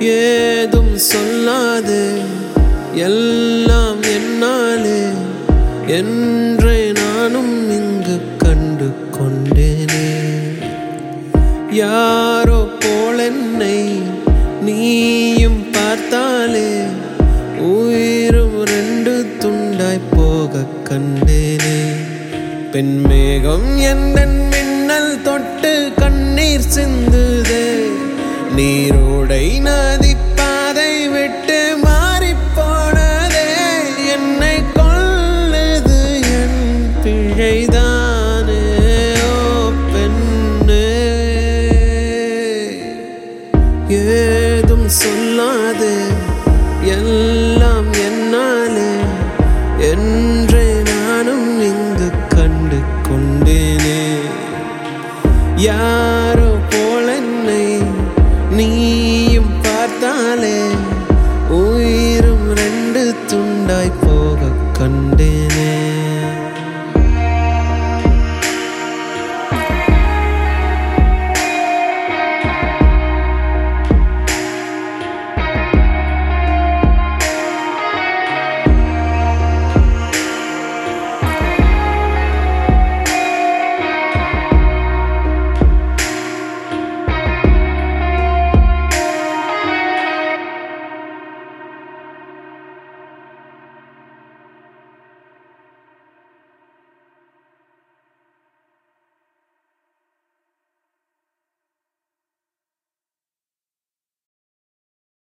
ஏதும் சொல்லாது எல்லாம் என்னாலே என்றே நானும் இங்கு கண்டு கொண்டேனே யாரோ போல் என்னை நீயும் பார்த்தாலே உயிரும் ரெண்டு துண்டாய் போக கண்டேனே பெண்மேகம் எந்த மின்னல் தொட்டு கண்ணீர் சிந்துதே நீரோடை நதி பாதை விட்டு மாறி போனதே என்னை கொல்லுது என் பிழைதானே ஓ பெண்ணே ஏதும் சொல்லாது எல்லாம் என்னாலே என்றே நானும் இங்கு கண்டு கொண்டேனே யாரோ போல் என்னை நீயும் பார்த்தாலே உயிரும் ரெண்டு துண்டாய்